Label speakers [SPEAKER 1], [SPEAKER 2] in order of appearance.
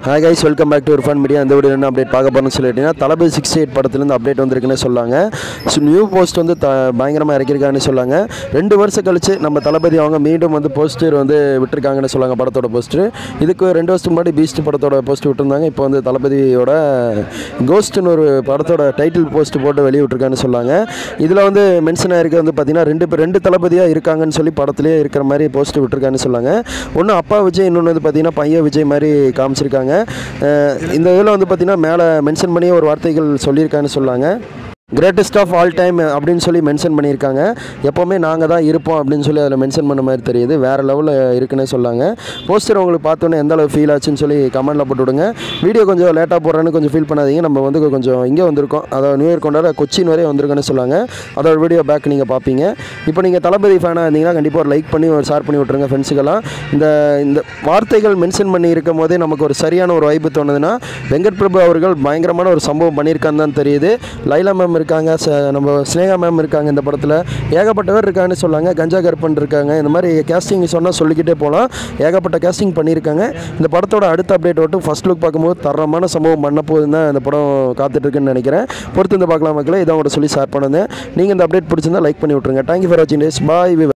[SPEAKER 1] hi guys welcome back to Irfan Media இந்த video என்ன update பார்க்க போகிறோம்னு சொல்லிட்டீங்கன்னா தளபதி சிக்ஸ்டி எயிட் படத்துலேருந்து அப்டேட் வந்திருக்குன்னு சொல்லாங்க ஸோ நியூ போஸ்ட் வந்து த பயங்கரமாக இறக்கியிருக்காங்கன்னு சொல்லாங்க ரெண்டு வருஷம் கழிச்சு நம்ம தளபதி அவங்க மீண்டும் வந்து போஸ்டர் வந்து விட்டுருக்காங்கன்னு சொல்லாங்க படத்தோட போஸ்டர் இதுக்கு ரெண்டு வருஷத்துக்கு முன்னாடி பீஸ்ட் படத்தோட போஸ்ட் விட்டுருந்தாங்க இப்போ வந்து தளபதியோட கோஸ்ட்னு ஒரு படத்தோட டைட்டில் போஸ்ட் போட்டு வெளியே விட்டுருக்காங்கன்னு சொல்லாங்க இதில் வந்து மென்ஷன் ஆயிருக்கு வந்து பார்த்தீங்கன்னா ரெண்டு பேர் ரெண்டு தளபதியாக இருக்காங்கன்னு சொல்லி படத்துலேயே இருக்கிற மாதிரி போஸ்ட் விட்டுருக்காங்கன்னு சொல்லாங்க ஒன்று அப்பா விஜய் இன்னொன்று வந்து பார்த்தீங்கன்னா பையன் விஜய் மாதிரி காமிச்சிருக்காங்க அஹ் இந்த இதில் வந்து பார்த்தீங்கன்னா மேலே மென்ஷன் பண்ணி ஒரு வார்த்தைகள் சொல்லியிருக்காங்கன்னு சொல்லாங்க கிரேட்டஸ்ட் ஆஃப் ஆல் டைம் அப்படின்னு சொல்லி மென்ஷன் பண்ணியிருக்காங்க எப்போவுமே நாங்கள் தான் இருப்போம் அப்படின்னு சொல்லி அதில் மென்ஷன் பண்ண மாதிரி தெரியுது வேறு லெவலில் இருக்குன்னே சொல்லாங்க போஸ்டர் உங்களுக்கு பார்த்தோன்னே எந்த அளவு ஃபீல் ஆச்சுன்னு சொல்லி கமெண்ட்டில் போட்டு விடுங்க வீடியோ கொஞ்சம் லேட்டாக போடுறேன்னு கொஞ்சம் ஃபீல் பண்ணாதீங்க நம்ம வந்து கொஞ்சம் இங்கே வந்திருக்கோம் அதாவது நியூ இயர் கொண்டாட கொச்சின் வரையும் வந்திருக்கோன்னு சொல்லாங்க அதோட வீடியோ பேக் நீங்கள் பார்ப்பீங்க இப்போ நீங்கள் தளபதி ஃபேனாக இருந்தீங்கன்னா கண்டிப்பாக ஒரு லைக் பண்ணி ஒரு ஷேர் பண்ணி விட்ருங்க ஃப்ரெண்ட்ஸுக்கெல்லாம் இந்த இந்த வார்த்தைகள் மென்ஷன் பண்ணி இருக்கும் போதே நமக்கு ஒரு சரியான ஒரு வைப்பு தோணுதுன்னா வெங்கட் பிரபு அவர்கள் பயங்கரமான ஒரு சம்பவம் பண்ணியிருக்கான்னு தான் தெரியுது லைலா மேம் இருக்காங்க ச- நம்ம ஸ்னேகா மேம் இருக்காங்க இந்த படத்தில் ஏகப்பட்டவர் இருக்காங்கன்னு சொல்லாங்க கஞ்சா கருப்பன் இருக்காங்க இந்த மாதிரி கேஸ்டிங் சொன்னால் சொல்லிக்கிட்டே போகலாம் ஏகப்பட்ட கேஸ்டிங் பண்ணியிருக்காங்க இந்த படத்தோட அடுத்த அப்டேட் மட்டும் ஃபர்ஸ்ட் லுக் பார்க்கும்போது தரமான சம்பவம் பண்ண போகுதுன்னு தான் இந்த படம் காத்துட்ருக்குன்னு நினைக்கிறேன் பொறுத்து இந்த பார்க்கலாம் மக்களே இதான் உங்கள்கிட்ட சொல்லி ஷேர் பண்ணுங்க நீங்கள் இந்த அப்டேட் பிடிச்சிருந்தா லைக் பண்ணி விட்ருங்க தேங்க்யூ ஃபார் வாட்சிங் டேஸ் பாய்